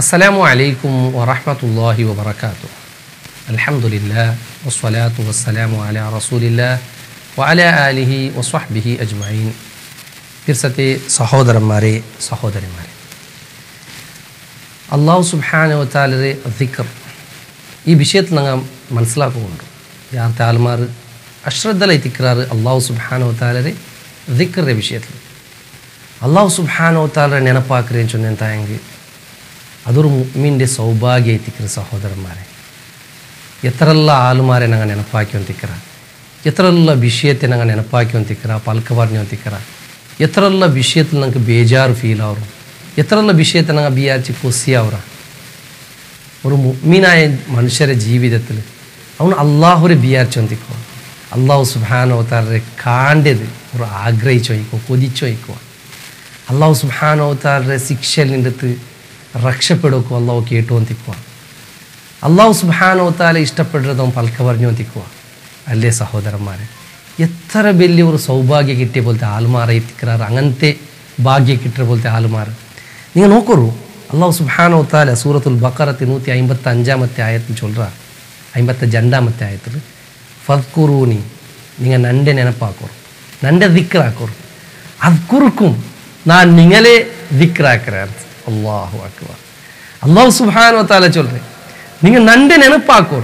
السلام عليكم ورحمة الله وبركاته الحمد لله والصلاة والسلام على رسول الله وعلى آله وصحبه أجمعين പിർസത്തെ സഹോദരന്മാരെ സഹോദരിമാരെ അള്ളാഹു സുബാനവത്താലരെ ദിക്കർ ഈ വിഷയത്തിൽ ഞങ്ങൾ മനസ്സിലാക്കുന്നുണ്ട് യാർത്തെ ആൾമാർ അശ്രദ്ധല തിക്കറാറ് അള്ളാഹു സുബാനവത്താലരെ ദിക്കറിൻ്റെ വിഷയത്തിൽ അള്ളാഹു സുബാനവത്താലരെ ನೆನಪಾಕ್ರೇನು ചൊന്നെന്തായെങ്കിൽ അതൊരു മുഅ്മിൻ്റെ സൗഭാഗ്യ തിക്കറ് സഹോദരന്മാരെ എത്രല്ല ആളുമാരെ ഞങ്ങൾ ನೆನಪಾക്കി ಒಂತಿಕ್ಕರ എത്രല്ല വിഷയത്തെ ഞങ്ങൾ ನೆನಪಾക്കി ಒಂತಿಕ್ಕರ പൽക്ക പറഞ്ഞു ಒಂತಿಕ್ಕರ എത്രല്ല വിഷയത്തിൽ ഞങ്ങൾക്ക് ബേജാറ് ഫീൽ ആവും എത്രല്ല വിഷയത്തെ ഞങ്ങൾ ബിയാച്ച് കൊസിയാവുറ ഒരു മുഅ്മിനായ മനുഷ്യരെ ജീവിതത്തിൽ അവನು അള്ളാഹുരെ ബിയാർച്ചൊന്തിക്കുക അള്ളാഹു സുബാനോത്താറെ കാണ്ടത് ഒരു ആഗ്രഹിച്ചോയിക്കോ കൊതിച്ചോയിക്കുക അള്ളാഹു സുബാനോത്താറെ ശിക്ഷയിൽ നിന്നിട്ട് രക്ഷപ്പെടുക്കോ അള്ളാഹു കേട്ടുവന്തിക്കുക അള്ളാഹു സുബാനോത്താലെ ഇഷ്ടപ്പെടുന്നതും പൽക്ക പറഞ്ഞുവന്തിക്കുക അല്ലേ സഹോദരന്മാരെ എത്ര വലിയ ഒരു സൗഭാഗ്യ കിട്ടിയ പോലത്തെ ആൾമാരെ എത്തിക്കാറ് അങ്ങനത്തെ ഭാഗ്യ കിട്ടിയ പോലത്തെ ആൾമാർ നിങ്ങൾ നോക്കൂ അള്ളാഹു സുബാനോ താല സൂറത്തുൽ ബക്കറത്തി നൂറ്റി അമ്പത്തി അഞ്ചാമത്തെ ആയത്തിൽ ചൊല്ലുക അമ്പത്തഞ്ച് രണ്ടാമത്തെ ആയത്തിൽ ഫദ്കുറൂനി നിങ്ങൾ നൻ്റെ ನೆನಪಾಕೋರು നൻ്റെ ദിക്റാക്കോರು അദ്കുറുക്കും ഞാൻ നിങ്ങളെ ദിക്റാക്കറാണ് അള്ളാഹു അക്ബർ അള്ളാഹു സുബാനോ താല ചൊല്ലേ നിങ്ങൾ നൻ്റെ ನೆನಪಾಕೋರು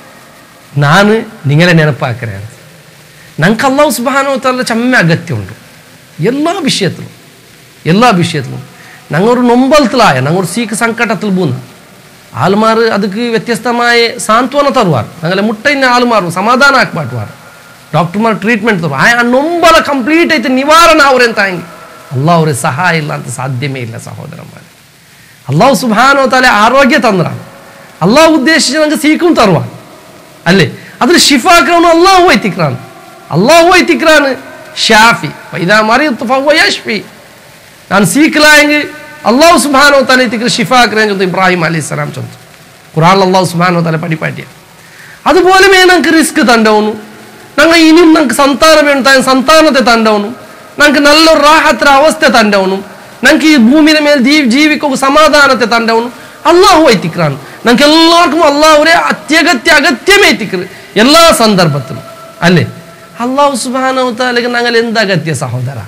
ನಾನು ನಿങ്ങളെ ನೆನಪಾಕರಾണ് ನಂಗೆ ಅಲ್ಲಾಹು ಸುಬಾನೋ ತಾಲ ಚಮ್ಮೆ ಅಗತ್ಯ ಉಂಟು ಎಲ್ಲ ವಿಷಯത്തിലും എല്ലാ വിഷയത്തിലും ഞങ്ങളൊരു നൊമ്പലത്തിലായ ഞങ്ങളൊരു സീക്ക് സങ്കടത്തിൽ പോകുന്ന ആൾമാർ ಅದಕ್ಕೆ വ്യത്യസ്തമായ സാന്ത്വന തരുവാർ ഞങ്ങളെ മുട്ടയിನ ആൾമാರು ಸಮಾಧಾನ ಹಾಕ್ಬಾಟ್ವಾರ ಡಾಕ್ಟರ್ಮಾರ್ ಟ್ರೀಟ್ಮೆಂಟ್ ತರುವ ಆ ನೊಂಬಲ ಕಂಪ್ಲೀಟ್ ಐತೆ ನಿವಾರಣೆ ಅವ್ರೆ ಅಂತ ಹಂಗೆ ಅಲ್ಲ ಅವ್ರಿಗೆ ಸಹಾಯ ಇಲ್ಲ ಅಂತ ಸಾಧ್ಯವೇ ಇಲ್ಲ ಸಹೋದರಮ್ಮ അള്ളാഹു സുബാനോ തല ആരോഗ്യ തന്ന അള്ളാഹു ഉദ്ദേശിച്ച് നമുക്ക് സീക്കും തരുവാ അല്ലേ അതിൽ ഷിഫാക്കണമെന്ന് അള്ളാഹു വൈത്തിക്രാണ് അള്ളാഹു വൈത്തിക്രാണ് ഷാഫി ഇതാ മറി യഷ്ഫി ഞാൻ സീക്കിലായെങ്കിൽ അള്ളാഹു സുബാനോ തല എത്തിക്കുന്ന ഷിഫാക്കറേന്ന് ചൊന്നു ഇബ്രാഹിം അലൈഹി സ്വലാം ചൊന്നു ഖുറാൻ അള്ളാഹു സുബാനോ തല പടിപ്പാറ്റിയ അതുപോലെ നമുക്ക് റിസ്ക് തണ്ടവನು ഞങ്ങൾ ഇനിയും നമുക്ക് സന്താനം വേണം സന്താനത്തെ തണ്ടവನು നമുക്ക് നല്ലൊരു റാഹത്ര അവസ്ഥ തണ്ടവನು ನಂಗೆ ಈ ಭೂಮಿಯ ಮೇಲೆ ಜೀವಿ ಜೀವಿಕವು ಸಮಾಧಾನತೆ ತಂಡವನು ಅಲ್ಲಾಹು ಐತಿಕ್ರಾನು ನಂಗೆ ಎಲ್ಲರಿಗೂ ಅಲ್ಲಾಹರೇ ಅತ್ಯಗತ್ಯ ಅಗತ್യമേ എത്തിക്കറ് എല്ലാ സന്ദർഭത്തിലും അല്ലേ അള്ളാഹു സുബാനവത്താലേക്ക് ഞങ്ങൾ എന്ത് അഗത്യ സഹോദര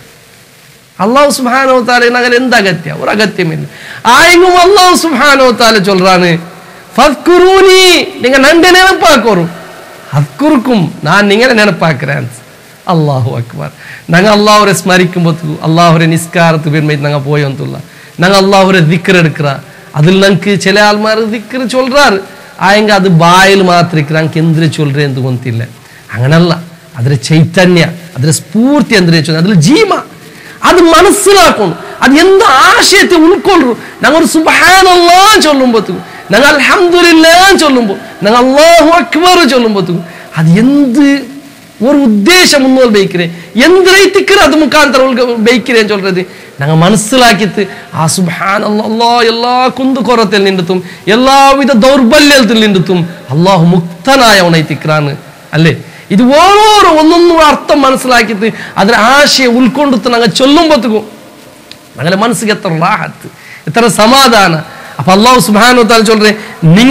അള്ളാഹു സുബാനവത്താലേക്ക് ഞങ്ങൾ എന്ത് അഗത്യ ഒരു അഗത്യമില്ല ആയെങ്കും അള്ളാഹു സുബാനവത്താല ചൊല്ലാണ് ഫദ്കുറൂനി നിങ്ങൾ നന്റെ നെനപ്പാക്കോറും അദ്കുറുക്കും ഞാൻ നിങ്ങളെ നെനപ്പാക്കുறேன் അള്ളാഹു അക്ബർ ഞങ്ങൾ അള്ളാഹുരെ സ്മരിക്കുമ്പോൾ അള്ളാഹുരെ നിസ്കാരത്ത് വരുമ്പോൾ ഞങ്ങൾ പോയൊന്നുമില്ല ഞങ്ങൾ അള്ളാഹുരെ ദിക്കർ എടുക്കുക അതിൽ ഞങ്ങൾക്ക് ചില ആൾമാർ ദിക്കർ ചൊല്ലുறாரு ആയെങ്കിൽ അത് ബായിൽ മാത്രം ഇരിക്കുക ഞങ്ങൾക്ക് എന്തിനു ചൊല്ലുറേ എന്ന് ಗೊತ್ತಿಲ್ಲ അങ്ങനല്ല അതിലെ ചൈതന്യ അതിലെ സ്ഫൂർത്തി എന്തിനു ചൊല്ലുക അതിൽ ജീമ അത് മനസ്സിലാക്കണം അത് എന്ത് ആശയത്തെ ഉൾക്കൊള്ളു ഞങ്ങൾ ഒരു സുബാനല്ലാ ചൊല്ലുമ്പോഴത്തേക്കും ഞങ്ങൾ അൽഹംദുലില്ലാ ചൊല്ലുമ്പോൾ ഞങ്ങൾ അള്ളാഹു അക്ബർ ചൊല്ലുമ്പോഴത്തേക്കും അത് എന്ത് ஒரு உத்தேசம் முன்னோல் வைக்கிறேன் எந்த ரைத்துக்கு அது முக்காந்தர வைக்கிறேன்னு சொல்றது நாங்க മനസ്സിലാക്കിയിട്ട് ആ സുബാൻ അല്ലാ എല്ലാ കുന്തുകൊറത്തിൽ നിന്നിട്ടും എല്ലാവിധ ദൗർബല്യത്തിൽ നിന്നിട്ടും അള്ളാഹു മുക്തനായവണൈത്തിക്കാണ് അല്ലേ ഇത് ഓരോരോ ഒന്നൊന്നും അർത്ഥം മനസ്സിലാക്കിയിട്ട് അതിന് ആശയം ഉൾക്കൊണ്ടിട്ട് ഞങ്ങൾ ചൊല്ലുമ്പോഴത്തേക്കും ഞങ്ങളുടെ മനസ്സിക്ക് എത്ര റാഹത്ത് എത്ര സമാധാന അപ്പൊ അള്ളാഹു സുബാനോ താൻ ചൊല്ലേ നിങ്ങ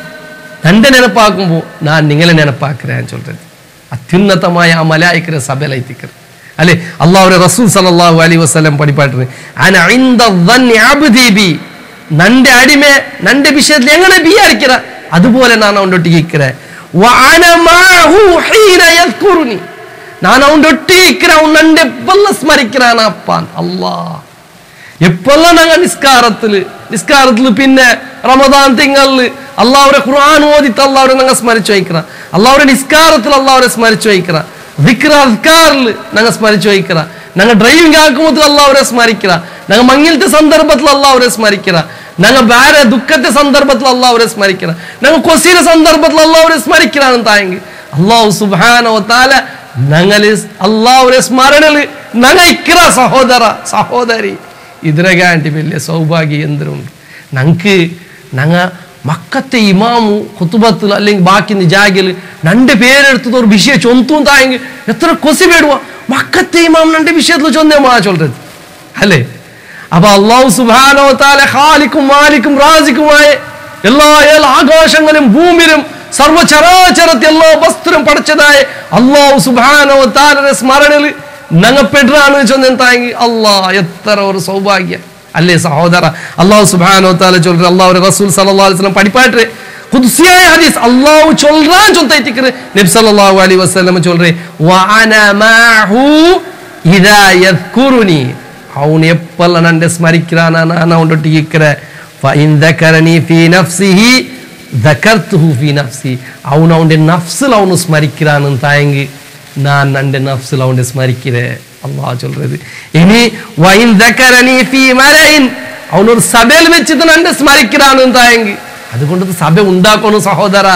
എൻ്റെ നെനപ്പാക്കുമ്പോൾ ഞാൻ നിങ്ങളെ നെനപ്പാക്കുறேன் சொல்றது അത്യുന്നതമായ ആ മലായിക്കരെ സഭയിലെത്തിക്കർ അല്ലെ അള്ളാഹുരെ റസൂൽ സല്ലല്ലാഹു അലൈഹി വസല്ലം പഠിപ്പാട്ട് അന ഇൻദ ദന്നി അബ്ദി ബി നന്റെ അടിമെ നന്റെ വിഷയത്തിൽ എങ്ങനെ വിചാരിക്കറ അതുപോലെ ഞാൻ അവൻ്റെ ഇരിக்கிறேன் وأنا معه حين يذكرني ഞാൻ അവൻ്റെ ഒട്ടിരിക്കിற അവൻ നന്റെ എപ്പോഴും സ്മരിக்கிறான் അപ്പാൻ അല്ലാഹ് എപ്പോഴും ഞങ്ങൾ നിസ്കാരത്തില് നിസ്കാരത്തില് പിന്നെ റമദാൻ തിങ്കളില് അള്ളാഹുരെ ഖുർആൻ ഓദിത്ത് അള്ളാഹുരെ ഞങ്ങൾ സ്മരിച്ചു വയ്ക്കറ അള്ളാഹുരെ നിസ്കാരത്തിൽ അള്ളാഹുരെ സ്മരിച്ചു വയ്ക്കറ വിക്ര അദ്കാറിൽ ഞങ്ങൾ സ്മരിച്ചു വയ്ക്കറ ഞങ്ങൾ ഡ്രൈവിംഗ് ആക്കുമ്പോൾ അള്ളാഹുരെ സ്മരിക്കറ ഞങ്ങൾ മങ്ങിലത്തെ സന്ദർഭത്തിൽ അള്ളാഹുരെ സ്മരിക്കറ ഞങ്ങൾ വേറെ ദുഃഖത്തെ സന്ദർഭത്തിൽ അള്ളാഹുരെ സ്മരിക്കറ ഞങ്ങൾ കൊസിയുടെ സന്ദർഭത്തിൽ അള്ളാഹുരെ സ്മരിക്കറാണ് തായെങ്കിൽ അള്ളാഹു സുബാനോ താല ഞങ്ങൾ അള്ളാഹുരെ സ്മരണല് ഞങ്ങൾ ഇക്കറ സഹോദര സഹോദരി ഇതിനെക്കാണ്ടി വലിയ സൗഭാഗ്യം എന്തിനുണ്ട് ഞങ്ങൾക്ക് ഞങ്ങൾ മക്കത്തെ ഇമാമു കുത്തുബത്തിൽ അല്ലെങ്കിൽ ബാക്കി ജാഗിൽ രണ്ട് പേരെടുത്തത് ഒരു വിഷയം ചൊന്തും തായെങ്കിൽ എത്ര കൊസി ಬೇಡುವ ಮಕ್ಕತ್ತೆ ಇಮಾಮ್ ನಂಡೆ ವಿಷಯದಲ್ಲಿ ಚೊಂದೆ ಮಾ ಚೊಲ್றது ಅಲ್ಲೇ അപ്പൊ അള്ളാഹു സുബാനോ താല ഖാലിക്കും മാലിക്കും റാസിക്കുമായ എല്ലാ ഏഴ് ആകാശങ്ങളും ഭൂമിയിലും സർവചരാചരത്തെ എല്ലാ വസ്ത്രം പഠിച്ചതായ അള്ളാഹു സുബാനോ താലയുടെ സ്മരണയിൽ നങ്ങപ്പെടുകയാണ് ചൊന്നെന്തായെങ്കിൽ അള്ളാ എത്ര ഒരു സൗഭാഗ്യം അല്ലേ സഹോദര അള്ളാഹു സുബാനോ താല ചൊല്ലു അള്ളാഹു റസൂൽ സല്ലല്ലാഹു അലൈഹി വസല്ലം படிப்பாற்று குத்சியாய ஹதீஸ் அல்லாஹ் சொல்றான் சொல்லிட்டிருக்கிற நபி ஸல்லல்லாஹு அலைஹி வஸல்லம் சொல்றே வஅனா மாஹு இதா யذ்குருனி ಅವನು ಎಪ್ಪಲ್ಲ ನಂಡೆ ಸ್ಮರಿಕ್ರಾನ ನಾನು ಅವನೊಟ್ಟಿಗೆ ಇಕ್ಕರೆ ಫೈನ್ ದಕರನಿ ಫಿ ನಫ್ಸಿಹಿ ದಕರ್ತುಹು ಫಿ ನಫ್ಸಿ ಅವನು ಅವನ ನಫ್ಸಿಲ್ ಅವನು ಸ್ಮರಿಕ್ರಾನ್ ತಾಯಂಗಿ நான் நண்டு நஃப்ஸில் அவனை ஸ்மரிக்கிறேன் அல்லாஹ் சொல்றது இனி வைன் தக்கரணி ஃபி மலைன் അവൻ ഒരു സഭയിൽ വെച്ചിട്ട് നന്റെ സ്മരിക്കലാണ് തായെങ്കിൽ അതുകൊണ്ട് സഭ ഉണ്ടാക്കണം സഹോദര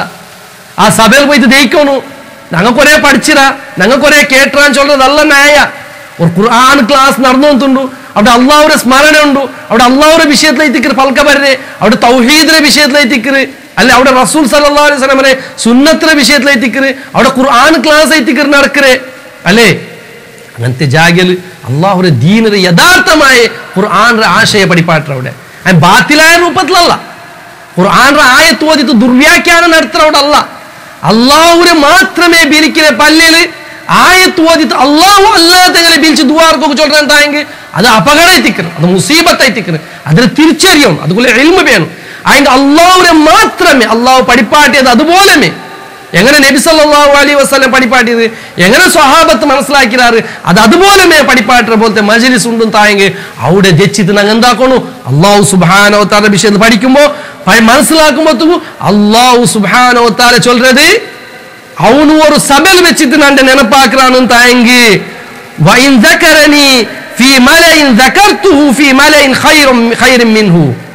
ആ സഭയിൽ പോയിട്ട് ദയിക്കണു ഞങ്ങൾ കുറെ പഠിച്ചിര ഞങ്ങൾ കുറെ കേട്ടാൻ ചൊല്ലത് നല്ല ന്യായ ഒരു ഖുർആൻ ക്ലാസ് നടന്നുകൊണ്ടുണ്ടു അവിടെ അള്ളാഹുടെ സ്മരണ ഉണ്ട് അവിടെ അള്ളാഹുടെ വിഷയത്തിലെത്തിക്കറ് പൽക്കവരെ അവിടെ തൗഹീദിന്റെ വിഷയത്തിലെത്തിക്കറ് അല്ലെ അവിടെ റസൂൽ സല്ലല്ലാഹു അലൈഹി വസല്ലമനെ സുന്നത്തിലെ വിഷയത്തിലെത്തിക്കറ് അവിടെ ഖുർആൻ ക്ലാസ് എത്തിക്കറ് നടക്കറ് അല്ലേ അങ്ങനത്തെ ജാഗല് അള്ളാഹുടെ ദീനയുടെ യഥാർത്ഥമായ ഖുർആാന്റെ ആശയ പഠിപ്പാട്ടർ അവിടെ അതിന് ബാത്തിലായ രൂപത്തിലല്ല ഖുർആാന്റെ ആയത്ത് ഓതിട്ട് ദുർവ്യാഖ്യാനം നടത്തുന്ന അവിടെ അല്ല അള്ളാഹുരെ മാത്രമേ ബിരിക്കിനെ പല്ലില് ആയത്ത് ഓതിട്ട് അള്ളാഹു അല്ലാത്തങ്ങനെ ബിരിച്ച് ദുവാർക്കൊക്കെ ചൊല്ലാൻ തായെങ്കിൽ അത് അപകടത്തിക്കണം അത് മുസീബത്തായിത്തിക്കണം അതിന് തിരിച്ചറിയണം അതുപോലെ എൽമ വേണം അതിന്റെ അള്ളാഹുരെ മാത്രമേ അള്ളാഹു പഠിപ്പാട്ടിയത് അതുപോലെമേ എങ്ങനെ നബി സല്ലല്ലാഹു അലൈഹി വസല്ലം പഠിപ്പാട്ടിയത് എങ്ങനെ സ്വഹാബത്ത് മനസ്സിലാക്കിയാറ് അത് അതുപോലെ മേ പഠിപ്പാട്ടിയ പോലത്തെ മജലിസ് ഉണ്ടും തായെങ്കിൽ അവിടെ ജച്ചിട്ട് ഞങ്ങൾ എന്താക്കണു അള്ളാഹു സുബാനോ താര വിഷയം പഠിക്കുമ്പോ പ- മനസ്സിലാക്കുമ്പോ അള്ളാഹു സുബാനോ താര ചൊല്ലത് അവನು ഒരു സഭയിൽ വെച്ചിട്ട് നന്റെ നെനപ്പാക്കുறான்னு തായെങ്കിൽ വൈൻ ذكرني في ملئ ذكرته في ملئ خير خير منه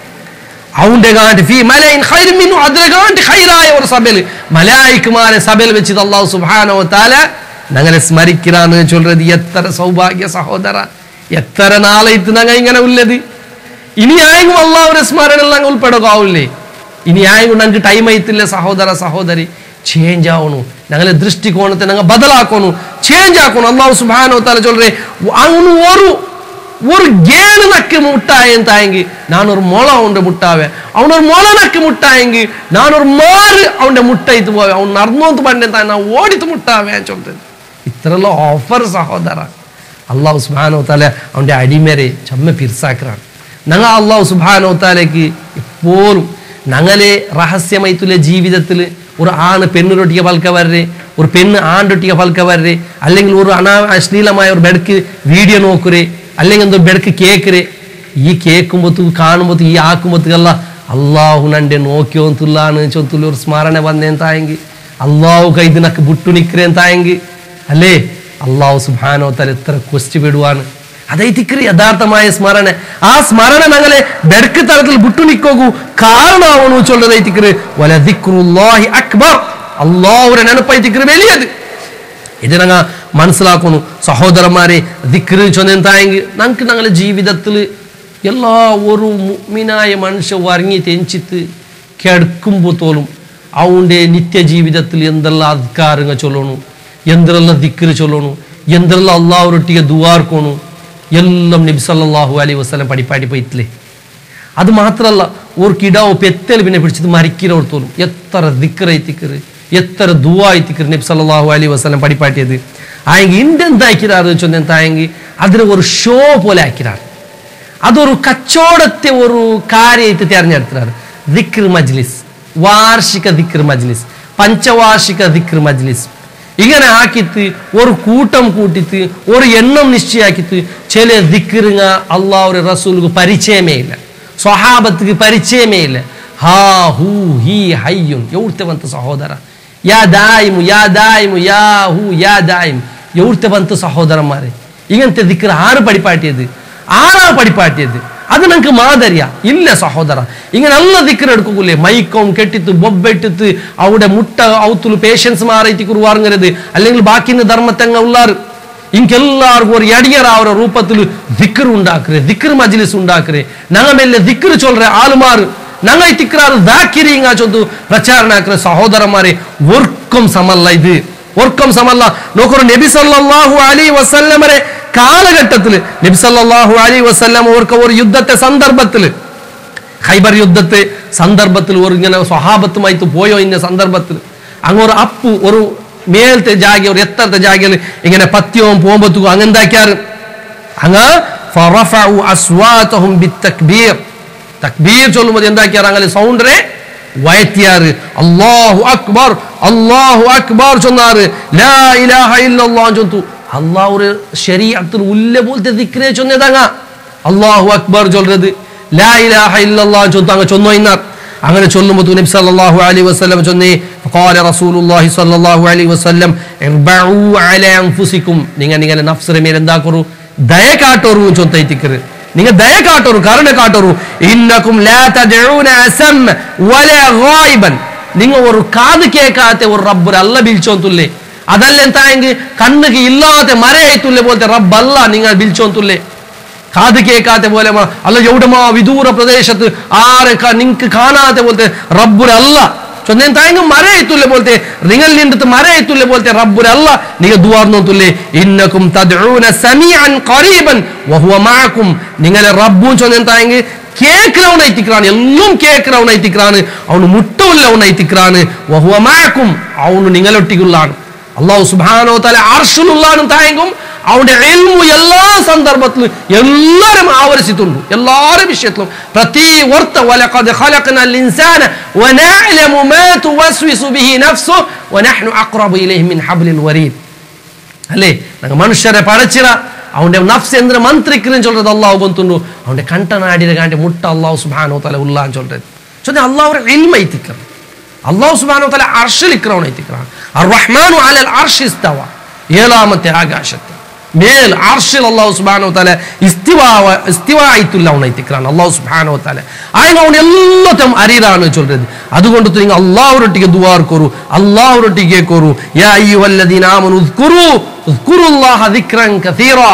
അവന്റെ കാണ്ട് ഫി മലയിൻ ഖൈറും മിന്നു അതിലെ കാണ്ട് ഖൈറായ ഒരു സഭയിൽ മലായിക്കുമാരെ സഭയിൽ വെച്ചിട്ട് അള്ളാഹു സുബ്ഹാനഹു താല ഞങ്ങളെ സ്മരിക്கிறாന്ന് ചൊല്ലത് എത്ര സൗഭാഗ്യ സഹോദര എത്ര നാളായിട്ട് ഞങ്ങൾ ഇങ്ങനെ ഉള്ളത് ഇനി ആയെങ്കിലും അള്ളാഹുടെ സ്മരണ ഞങ്ങൾ ഉൾപ്പെടുകാവില്ലേ ഇനി ആയെങ്കിലും ഞങ്ങൾക്ക് ടൈം ആയിട്ടില്ല സഹോദര സഹോദരി ചേഞ്ച് ആവണു ഞങ്ങളെ ദൃഷ്ടികോണത്തെ ഞങ്ങൾ ബദലാക്കണു ചേഞ്ച് ആക്കണു അള്ളാഹു സുബ്ഹാനഹു താല ചൊല്ലേ അവನು ഒരു ஒரு கேணு நக்கு முட்டாயன் தாயங்கி நான் ஒரு முளை அவன் முட்டாவே அவன் ஒரு முளை நக்கு முட்டாயங்கி நான் ஒரு மாறு അവന്റെ മുട്ടയിട്ട് പോവേ അവൻ നടന്നോന്ന് പണ്ടേ താൻ ഞാൻ ഓടിത്ത് മുട്ടാവേ ചൊല്ലത് ഇത്രയുള്ള ഓഫർ സഹോദര അള്ളാഹു സുബാനോ താല അവന്റെ അടിമരെ ചമ്മ പിർസാക്കറാണ് ഞങ്ങൾ അള്ളാഹു സുബാനോ താലേക്ക് എപ്പോഴും ഞങ്ങളെ രഹസ്യമായിട്ടുള്ള ജീവിതത്തിൽ ഒരു ആണ് പെണ്ണിനൊട്ടിയ പൽക്ക വരരെ ഒരു പെണ്ണ് ആണ്ടൊട്ടിയ പൽക്ക വരരെ അല്ലെങ്കിൽ ഒരു അനാ അശ്ലീലമായ ഒരു ബെഡക്ക് വീഡിയോ നോക്കുരെ അല്ലെങ്കിൽ എന്തോ ബെഡക്ക് കേക്കരെ ഈ കേൾക്കുമ്പോത്ത് കാണുമ്പോത്ത് ഈ ആക്കുമ്പോത്തേക്കല്ല അള്ളാഹു നന്റെ നോക്കിയോ തുള്ളാണ് ചൊത്തുള്ള ഒരു സ്മരണ വന്നേൻ തായെങ്കിൽ അള്ളാഹു കൈത് നക്ക് ബുട്ടു നിക്കരേൻ തായെങ്കിൽ അല്ലേ അള്ളാഹു സുബാനോ തല എത്ര ക്വസ്റ്റ് വിടുവാണ് അതൈതിക്കറി യഥാർത്ഥമായ സ്മരണ ആ സ്മരണ ഞങ്ങളെ ബെഡക്ക് തലത്തിൽ ബുട്ടു നിക്കോകൂ കാരണമാവണു ചൊല്ലതൈതിക്കറ് വലദിക്റുല്ലാഹി അക്ബർ അള്ളാഹുരെ നെനപ്പൈതിക്കറ് വലിയത് ഇത് ഞങ്ങൾ മനസ്സിലാക്കുന്നു സഹോദരന്മാരെ ദിക്റ് ചൊന്നെന്തായെങ്കിൽ ഞങ്ങൾക്ക് ഞങ്ങളുടെ ജീവിതത്തിൽ എല്ലാ ഒരു മുഗ്മിനായ മനുഷ്യ വറങ്ങി തെഞ്ചിത്ത് കിടക്കുമ്പോൾ തോലും അവൻ്റെ നിത്യജീവിതത്തിൽ എന്തെല്ലാം അധികാരങ്ങൾ ചൊല്ലണു എന്തെല്ലാം ദിക്റ് ചൊല്ലണു എന്തെല്ലാം അള്ളാഹുരൊട്ടിಗೆ ദുവാർക്കണു എല്ലാം നബി സല്ലല്ലാഹു അലൈഹി വസല്ലം പഠിപ്പാടി പോയിട്ടില്ലേ അത് മാത്രമല്ല ഓർക്കിടാവ് പെത്തൽ പിന്നെ പിടിച്ചത് മരിக்கிறവർത്തോലും എത്ര ദിക്കറൈത്തിക്കറ് എത്ര ദുവായിത്തിക്കറ് നബി സല്ലല്ലാഹു അലൈഹി വസല്ലം പഠിപ്പാട്ടിയത് ആയെങ്കിൽ ഇന്തെന്താക്കിരാറ് ചൊന്നെന്തായെങ്കിൽ അതിനെ ഒരു ഷോ പോലെ ആക്കിരാറ് അതൊരു കച്ചവടത്തെ ഒരു കാര്യമായിട്ട് തിരഞ്ഞെടുത്തിരാറ് ദിക്ർ മജ്ലിസ് വാർഷിക ദിക്ർ മജ്ലിസ് പഞ്ചവാർഷിക ദിക്ർ മജ്ലിസ് ഇങ്ങനെ ആക്കിത്ത് ഒരു കൂട്ടം കൂട്ടിത്ത് ഒരു എണ്ണം നിശ്ചയാക്കിത്ത് ചില ദിക്റുങ്ങ അള്ളാഹുരെ റസൂലുക്ക് പരിചയമേ ഇല്ല സ്വഹാബത്തുക്ക് പരിചയമേ ഇല്ല ഹാ ഹൂ ഹീ ഹയ്യുൻ എവിടുത്തെ ಬಂತ ಸಹೋದರ ಯಾ ದಾಯಿಮು ಯಾ ದಾಯಿಮು ಯಾ ಹೂ ಯಾ ದಾಯಿಮ್ എവിടുത്തെ ಬಂತ സഹോദരന്മാരെ ഇങ്ങനത്തെ ദിക്ർ ആറ് പഠിപ്പാട്ടിയത് ആറാ പഠിപ്പാട്ടിയത് അത് നമുക്ക് മാതരിയ ഇല്ല സഹോദര ഇങ്ങനെ നല്ല ദിക്കർ എടുക്കൂലേ മൈക്കവും കെട്ടിത്ത് ബൊബ്ബെട്ടിത്ത് അവിടെ മുട്ട ഔത്തുಲು പേഷ്യൻസ് മാറിയിട്ട് കുറുവാറുങ്ങരുത് അല്ലെങ്കിൽ ബാക്കിന്ന് ധർമ്മത്തങ്ങ ഉള്ളാറ് ಇಂಕೆಲ್ಲಾರ್ಗು ஒரு ಎಡಿಯರ ಅವರ ರೂಪത്തിൽ ದಿಕ್ರ್ ಉಂಡಾಕ್ರೆ ದಿಕ್ರ್ ಮಜ್ಲಿಸ್ ಉಂಡಾಕ್ರೆ ನಂಗ ಮೇಲೆ ದಿಕ್ರ್ ಚೊಲ್ರೆ ಆಲ್ಮಾರು ನಂಗ ತಿಕ್ರಾರು ದಾಕಿರಿ ಹಿಂಗ ಚೊಂದು ಪ್ರಚಾರ ಹಾಕ್ರೆ ಸಹೋದರಮಾರೆ ವರ್ಕಂ ಸಮಲ್ಲ ಇದು ವರ್ಕಂ ಸಮಲ್ಲ ನೋಕರು ನಬಿ ಸಲ್ಲಲ್ಲಾಹು ಅಲಿ ವಸಲ್ಲಮರೆ കാലഘട്ടത്തിൽ നബി സല്ലല്ലാഹു അലൈഹി വസല്ലം ഓർക്ക് ഒരു യുദ്ധത്തെ സന്ദർഭത്തിൽ ഖൈബർ യുദ്ധത്തെ സന്ദർഭത്തിൽ ഒരു ഇങ്ങനെ സ്വഹാബത്തുമായിട്ട് പോയോ ഇന്ന സന്ദർഭത്തിൽ അങ്ങ് ഒരു അപ്പു ഒരു മേലത്തെ ജാഗ ഒരു എത്രത്തെ ജാഗയിൽ ഇങ്ങനെ പത്യവും പോകുമ്പോഴത്തേക്കും അങ്ങ് എന്താക്കിയാറ് അങ്ങ് ഫറഫഉ അസ്വാതഹും ബിത്തക്ബീർ തക്ബീർ ചൊല്ലുമ്പോൾ എന്താക്കിയാറ് അങ്ങനെ സൗണ്ടറെ വയറ്റിയാറ് അല്ലാഹു അക്ബർ അല്ലാഹു അക്ബർ ചൊന്നാറ് ലാ ഇലാഹ ഇല്ലല്ലാഹ് ചൊന്തു അള്ളാഹ് ഒരു ശരീഅത്തിൽ ഉല്ല പോലത്തെ ദിക്രെ ചൊന്നതങ്ങ അല്ലാഹു അക്ബർ ചൊല്ലുന്നത് ലാ ഇലാഹ ഇല്ലല്ലാഹ് ചൊന്നു അങ്ങ് ചൊന്നോ ഇന്നാർ അങ്ങനെ ചൊല്ലുമ്പോൾ നബി സല്ലല്ലാഹു അലൈഹി വസല്ലം ചൊന്നി قال رسول الله صلى الله عليه وسلم اربعوا على انفسكم നിങ്ങൾ നിങ്ങളുടെ നഫ്സിനെ മേൽ എന്താക്കറു ദയ കാട്ടോറു ചൊന്തൈത്തിക്കറ് നിങ്ങൾ ദയ കാട്ടോറു കരുണ കാട്ടോറു ഇന്നക്കും ലാ തദഊന അസം വലാ ഗായിബൻ നിങ്ങൾ ഒരു കാത് കേൾക്കാത്ത ഒരു റബ്ബുൽ അല്ല വിളിച്ചോന്തുല്ലേ അതല്ല എന്തായെങ്കിൽ കണ്ണുക്ക് ഇല്ലാതെ മരയായിത്തുല്ലേ പോലത്തെ റബ്ബല്ല നിങ്ങൾ വിളിച്ചോന്തുല്ലേ കാത് കേൾക്കാത്ത പോലെ മ- അല്ല എവിടെമാ വിദൂര പ്രദേശത്ത് ആരെ ക- നിങ്ങക്ക് കാണാത്ത പോലത്തെ റബ്ബുരല്ല ചൊന്നേൻ തായങ്ങ് മര എത്തുള്ള പോലത്തെ നിങ്ങൾ നിന്നിട്ട് മര എത്തുള്ള പോലത്തെ റബ്ബുരല്ല നിങ്ങൾ ദുവാർന്നോത്തുല്ലേ ഇന്നക്കും തദ്ഊന സമീഅൻ ഖരീബൻ വഹുവ മഅക്കും നിങ്ങളെ റബ്ബും ചൊന്നേൻ തായങ്ങ് കേൾക്കുന്നവൻ ഐത്തിക്கிறான் എല്ലാം കേൾക്കുന്നവൻ ഐത്തിക്கிறான் അവന് മുട്ടവുള്ളവൻ ഐത്തിക്கிறான் വഹുവ മഅക്കും അവന് നിങ്ങളൊട്ടിക്കുള്ളാണ് അള്ളാഹു സുബ്ഹാനഹു തആല അർഷിലുള്ളാണ് തായെങ്കും അവന്റെ എൽമു എല്ലാ സന്ദർഭത്തിലും എല്ലാവരും ആവരിച്ചിട്ടുണ്ട് എല്ലാവരും വിഷയത്തിലും പ്രതി ഓർത്ത വലഖദ് ഖലഖനൽ ഇൻസാന വനഅലമു മാ തുവസ്വിസു ബിഹി നഫ്സു വനഹ്നു അഖ്റബു ഇലൈഹി മിൻ ഹബ്ലിൽ വരീദ് അല്ലേ ನಂಗೆ ಮನುಷ್ಯರೇ ಪಡಚಿರ ಅವನ ನಫ್ಸ್ ಎಂದ್ರೆ ಮಂತ್ರಿಕ್ರನ್ ಚೊಲ್றது ಅಲ್ಲಾಹ್ ಗೊತ್ತುಂಡು ಅವನ ಕಂಠನಾಡಿದ ಗಾಂಟಿ ಮುಟ್ಟ ಅಲ್ಲಾಹ್ ಸುಬ್ಹಾನಹು ತಆല ಉಲ್ಲಾ ಅಂತ ಚೊಲ್றது ಚೊನೆ ಅಲ್ಲಾಹ್ ಅವರ ಇಲ್ಮ ಐತಿಕ್ರ ಅಲ್ಲಾಹ್ ಸುಬ್ಹಾನಹು ತಆല ಅರ್ಶಿಲ್ ಇಕ್ರವನ ಐತಿಕ್ರ ಅರ್ ರಹಮಾನು ಅಲಲ್ ಅರ್ಶ್ ಇಸ್ತವ ಏಳಾಮത്തെ ആകാശത്തെ മേൽ അർഷിൽ അള്ളാഹു സുബാനോ തല ഇസ്തിവാ ഇസ്തിവാ ആയിട്ടുള്ള അവൻ എത്തിക്கிறான் അള്ളാഹു സുബാനോ തല ആയങ്ങ അവൻ എല്ലാത്തും അറിയാന്ന് ചൊല്றது അതുകൊണ്ട് നിങ്ങൾ അള്ളാഹുരൊട്ടിಗೆ ദുവാർ കൊറു അള്ളാഹുരൊട്ടിಗೆ കൊറു യാ അയ്യുഹല്ലദീന ആമനു ഉസ്കുറു ഉസ്കുറുല്ലാഹ ദിക്റൻ കസീറാ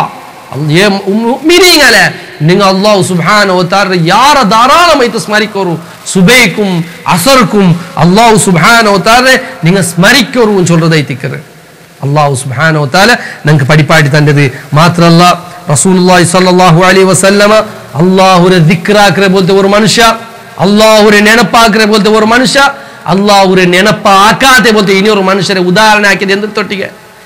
മുഅ്മിനീങ്ങളെ നിങ്ങൾ അള്ളാഹു സുബ്ഹാനഹു വതആല യാര ധാരാളമായിട്ട് സ്മരിക്കോറു സുബൈക്കും അസർക്കും അള്ളാഹു സുബ്ഹാനഹു വതആല നിങ്ങൾ സ്മരിക്കോറു എന്ന് ചൊല്ലതായിത്തിക്കറ് അള്ളാഹു സുബ്ഹാനഹു വതആല നിങ്ങൾക്ക് പഠിപ്പാടി തന്നത് മാത്രമല്ല റസൂലുള്ളാഹി സ്വല്ലല്ലാഹു അലൈഹി വസല്ലമ അള്ളാഹുരെ ദിക്റാക്കറെ പോലത്തെ ഒരു മനുഷ്യ അള്ളാഹുരെ ನೆನಪಾಕರೆ പോലത്തെ ഒരു മനുഷ്യ അള്ളാഹുരെ ನೆನಪಾക്കാതെ പോലത്തെ ഇനി ഒരു മനുഷ്യരെ ഉദാഹരണ ആക്കിയത് എന്ത് തൊട്ടിಗೆ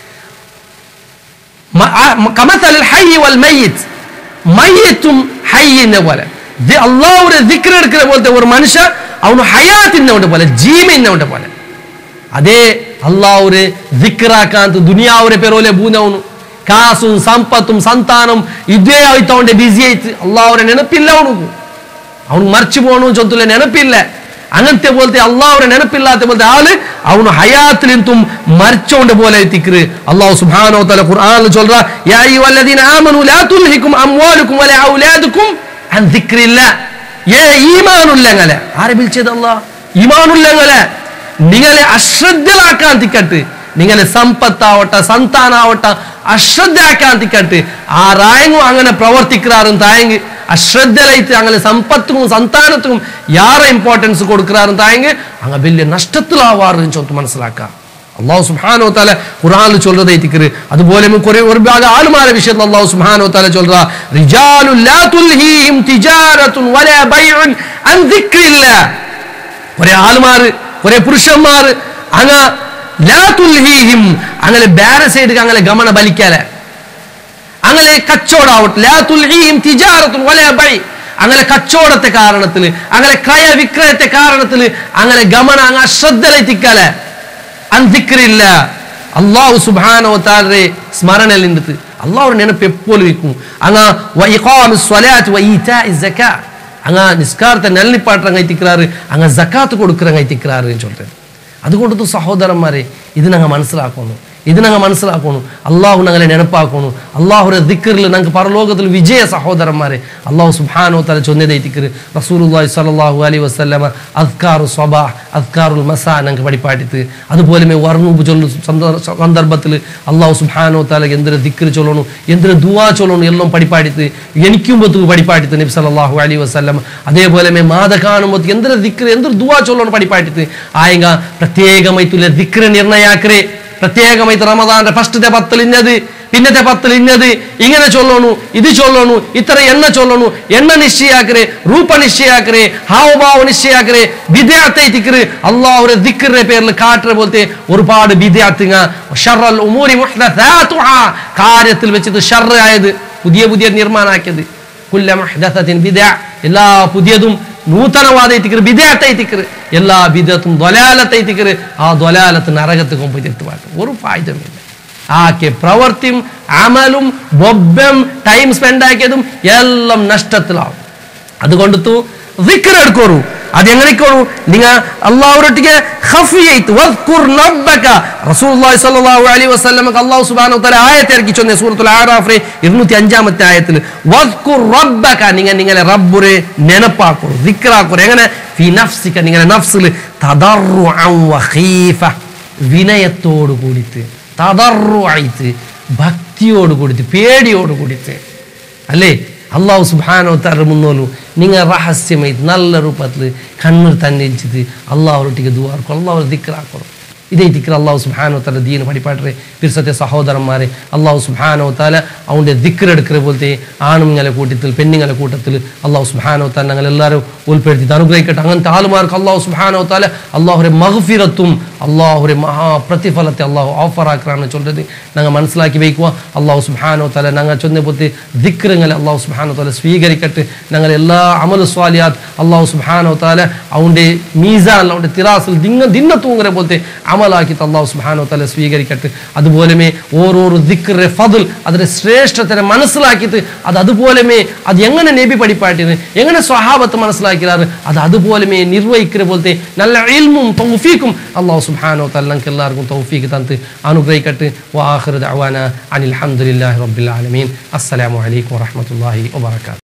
കമത്തൽ ഹൈ വൽ മയ്യിത്ത് മയ്യത്തും ഹയ്യിനെ പോലെ അള്ളാഹുരെ ദിക്ർ എടുക്കുന്ന പോലത്തെ ഒരു മനുഷ്യ അവന് ഹയാത്തിനെ പോലെ ജീവനെ പോലെ ಅದೇ ಅಲ್ಲಾವ್ರೆ ದಿಕ್ಕರಾಕಂತ ದುನಿಯಾವ್ರೆ ಪೆರೋಲೆ ಬೂನವನು ಕಾಸು ಸಂಪತ್ತು ಸಂತಾನಂ ಇದೇ ಆಯ್ತು ಅವನಿಗೆ ಬಿಸಿ ಆಯ್ತು ಅಲ್ಲಾವ್ರೆ ನೆನಪಿಲ್ಲ ಅವನಿಗೂ ಅವನು ಮರ್ಚಿ പോണു ചൊത്തുള്ള ನೆನಪಿಲ್ಲ അങ്ങനത്തെ പോലത്തെ അള്ളാഹുടെ നെനപ്പില്ലാത്ത പോലത്തെ ആള് അവന് ഹയാത്തിലും മരിച്ചോണ്ട് പോലെ തിക്കറ് അള്ളാഹു സുബ്ഹാനഹു വ തആല ഖുർആനിൽ ചൊല്ലുക യാ അയ്യുഹല്ലദീന ആമനു ലാ തുൽഹികും അംവാലുകും വലാ ഔലാദുകും അൻ ദിക്രില്ലാ ഏ ഈമാനുള്ളങ്ങളെ ആരെ വിളിച്ചത് അല്ലാഹ് ഈമാനുള്ളങ്ങളെ നിങ്ങളെ അശ്രദ്ധരാക്കാൻ തിക്കട്ട് നിങ്ങളെ സമ്പത്താവട്ടെ സന്താനാവട്ടെ അശ്രദ്ധയാക്കാൻ തിക്കട്ട് ആ റായങ്ങും അങ്ങനെ പ്രവർത്തിക്കാറും തായെങ്കിൽ അശ്രദ്ധയിലായിട്ട് അങ്ങനെ സമ്പത്തും സന്താനത്തും യാറെ ഇമ്പോർട്ടൻസ് കൊടുക്കാറും തായെങ്കിൽ അങ്ങ് വലിയ നഷ്ടത്തിലാവാറും ചൊത്ത് മനസ്സിലാക്കാം അള്ളാഹു സുബ്ഹാനഹു തആല ഖുർആനിൽ ചൊല്ലறது ஐத்திக்ரு അതുപോലെ കുറെ ഒരു ഭാഗം ആളുമാരെ വിഷയത്തിൽ അള്ളാഹു സുബ്ഹാനഹു തആല ചൊല്ലറ റിജാലു ലാ തുൽഹീഹിം തിജാറത്തുൻ വലാ ബൈഉൻ അൻ ദിക്രില്ലാഹ് കുറെ ആളുമാര് കുറെ പുരുഷന്മാർ അങ്ങ ലാ തുൽഹീഹിം അങ്ങനെ ബാര സൈഡ് അങ്ങനെ ഗമന ബലിക്കാലെ അങ്ങനെ കച്ചവടാവട്ടെ ലാ തുൽഹീഹിം തിജാറത്തുൻ വലാ ബൈ അങ്ങനെ കച്ചവടത്തെ കാരണത്തിൽ അങ്ങനെ ക്രയ വിക്രയത്തെ കാരണത്തിൽ അങ്ങനെ ഗമന അങ്ങ് അശ്രദ്ധയിലെത്തിക്കാലെ അന്തിക്കരില്ല അള്ളാഹു സുബാനോ താരെ സ്മരണലിൻ്റെ അള്ളാഹുടെ നെനപ്പ് എപ്പോഴും ഇരിക്കും അങ്ങ വഇഖാമി സ്വലാത്ത് വഈതാഇ സക്കാ അങ്ങ നിസ്കാരത്തെ നെല്ലിപ്പാട്ടം കൈത്തിക്கிறாரு അങ്ങ ജക്കാത്ത് കൊടുക്കിற കൈത്തിക്கிறாருன்னு சொல்றேன் അതുകൊണ്ട് സഹോദരന്മാരെ ഇത് ഞങ്ങൾ മനസ്സിലാക്കുന്നു ഇത് ഞങ്ങൾ മനസ്സിലാക്കുന്നു അള്ളാഹു ഞങ്ങളെ നെനപ്പാക്കുന്നു അള്ളാഹുടെ ദിക്കറിൽ ഞങ്ങൾക്ക് പരലോകത്തിൽ വിജയ സഹോദരന്മാരെ അള്ളാഹു സുബ്ഹാനോ തല ചൊന്നതേ തിക്കറ് റസൂലുള്ളാഹി സ്വല്ലല്ലാഹു അലൈഹി വസല്ലമ അദ്കാറു സ്വബാഹ് അദ്കാറുൽ മസാ ഞങ്ങൾക്ക് പഠിപ്പാട്ടിത്ത് അതുപോലെ വർണ്ണൂപ്പ് ചൊല്ലു സന്ദർഭത്തിൽ അള്ളാഹു സുബ്ഹാനോ തല എന്തൊരു ദിക്കറ് ചൊല്ലണു എന്തൊരു ദുവാ ചൊല്ലണു എല്ലാം പഠിപ്പാടിത്ത് എനിക്കുമ്പത്ത് പഠിപ്പാടിത്ത് നബി സല്ലല്ലാഹു അലൈഹി വസല്ലം അതേപോലെ മാത കാണുമ്പോൾ എന്തൊരു ദിക്കറ് എന്തൊരു ദുവാ ചൊല്ലണു പഠിപ്പാടിത്ത് ആയെങ്ക പ്രത്യേകമായിട്ടുള്ള ദിക്കറ് നിർണയാക്കരെ പ്രത്യേകമായിട്ട് റമദാന്റെ ഫസ്റ്റത്തെ പത്തിൽ ഇന്നത് പിന്നത്തെ പത്തിൽ ഇന്നത് ഇങ്ങനെ ചൊല്ലണു ഇത് ചൊല്ലണു ഇത്ര എണ്ണ ചൊല്ലണു എണ്ണ നിശ്ചയാക്കരെ രൂപ നിശ്ചയാക്കരെ ഹാവഭാവ നിശ്ചയാക്കരെ വിദ്യാർത്ഥി തിക്കറ് അള്ളാഹുരെ ദിക്കറിന്റെ പേരിൽ കാട്ടുற പോലത്തെ ഒരുപാട് വിദ്യാർത്ഥിങ്ങ ഷറൽ ഉമൂരി മുഹ്ദസാത്തുഹാ. കാര്യത്തിൽ വെച്ചിട്ട് ഷർ ആയത് പുതിയ പുതിയ നിർമ്മാണാക്കിയത് കുല്ല മുഹ്ദസത്തിൻ ബിദ്അ എല്ലാ പുതിയതും നൂതനവാദൈത്തിക്കറ് ബിദ്അത്തൈത്തിക്കറ് എല്ലാ ബിദ്അത്തും ദ്വലാലത്തൈത്തിക്കറ് ആ ദ്വലാലത്ത് നരകത്ത് കൊമ്പ് എത്തുവാട്ട് ഒരു ഫായ്ദമില്ല ആക്കെ പ്രവർത്തിയും അമലും ബൊബ്ബം ടൈം സ്പെൻഡ് ആക്കിയതും എല്ലാം നഷ്ടത്തിലാവും അതുകൊണ്ട് തു ദിക്ർ എടുക്കോറു അത് എങ്ങനെക്കോളൂ നിങ്ങൾ അള്ളാഹുരൊട്ടിಗೆ ഖഫിയത്ത് വദ്കുർ റബ്ബക റസൂലുള്ളാഹി സ്വല്ലല്ലാഹു അലൈഹി വസല്ലമക്ക് അല്ലാഹു സുബ്ഹാനഹു വതആല ആയത്ത് ഇറക്കി ചൊന്നെ സൂറത്തുൽ ആറാഫിലെ 205ാമത്തെ ആയത്തിൽ വദ്കുർ റബ്ബക നിങ്ങൾ നിങ്ങളെ റബ്ബുരെ നെനപ്പാക്കൂ ദിക്റാക്കൂ എങ്ങനെ ഫി നഫ്സിക നിങ്ങളെ നഫ്സിൽ തദർറുഅൻ വഖീഫ വിനയത്തോട് കൂടിയിട്ട് തദർറുആയിട്ട് ഭക്തിയോട് കൂടിയിട്ട് പേടിയോട് കൂടിയിട്ട് അല്ലേ അള്ളാഹു സുബാനോ തര മുന്നോലു നിങ്ങൾ ರಹಸ್ಯಮೈತ್ നല്ല ರೂಪത്തിൽ കണ്ണീർ തന്നെ ഇച്ചിട്ട് അള്ളാഹുരൊട്ടിಗೆ ದುವಾರ್ಕು ಅಲ್ಲಾಹ್ ದಿಕ್ಕರಾಕೋರು ഇതേ ദിക്കർ അള്ളാഹു സുബാനോ തല ദീൻ പഠിപ്പാട്ടെ പിർസത്തെ സഹോദരന്മാരെ അള്ളാഹു സുബാനോ താല അവൻ്റെ ദിക്കർ എടുക്കുന്ന പോലത്തെ ആണുങ്ങളെ കൂട്ടത്തിൽ പെണ്ണുങ്ങളെ കൂട്ടത്തിൽ അള്ളാഹു സുബാനോ താല ഞങ്ങൾ എല്ലാവരും ഉൾപ്പെടുത്തി അനുഗ്രഹിക്കട്ടെ അങ്ങനത്തെ ആളുമാർക്ക് അള്ളാഹു സുബാനോ താല അള്ളാഹുരെ മഹഫിറത്തും അള്ളാഹുരെ മഹാ പ്രതിഫലത്തെ അള്ളാഹു ഓഫർ ആക്കാറാണ് ചൊല്ലത് ഞങ്ങൾ മനസ്സിലാക്കി വയ്ക്കുക അള്ളാഹു സുബാനോ താല ഞങ്ങൾ ചൊന്ന പോലത്തെ ദിക്കറുങ്ങളെ അള്ളാഹു സുബാനോ താല സ്വീകരിക്കട്ടെ ഞങ്ങൾ എല്ലാ അമൽ സ്വാലിയാത്ത് അള്ളാഹു സുബാനോ താല അവൻ്റെ മീസാൻ അവൻ്റെ തിറാസിൽ ദിങ്ങ ദിന്ന തൂങ്ങുന്ന പോലത്തെ അമലാക്കി അള്ളാഹു സുബാനോ താല സ്വീകരിക്കട്ടെ അതുപോലെ ഓരോരോ ദിക്കറെ ഫതുൽ അതിന്റെ ശ്രേഷ്ഠത്തിനെ മനസ്സിലാക്കിയിട്ട് അത് അതുപോലെ അത് എങ്ങനെ നബി പഠിപ്പാട്ടിന് എങ്ങനെ സ്വഹാബത്ത് മനസ്സിലാക്കിയാറ് അത് അതുപോലെ നിർവഹിക്കുന്ന പോലത്തെ നല്ല ഇൽമും തൗഫീക്കും അള്ളാഹു സുബാനോ താല ഞങ്ങൾക്ക് എല്ലാവർക്കും തൗഫീക്ക് തന്ന് അനുഗ്രഹിക്കട്ടെ വാഹിർ ദഅവാന അനിൽ ഹംദുലില്ലാഹി റബ്ബിൽ ആലമീൻ അസ്സലാമു അലൈക്കും വറഹ്മത്തുള്ളാഹി വബറകാതുഹു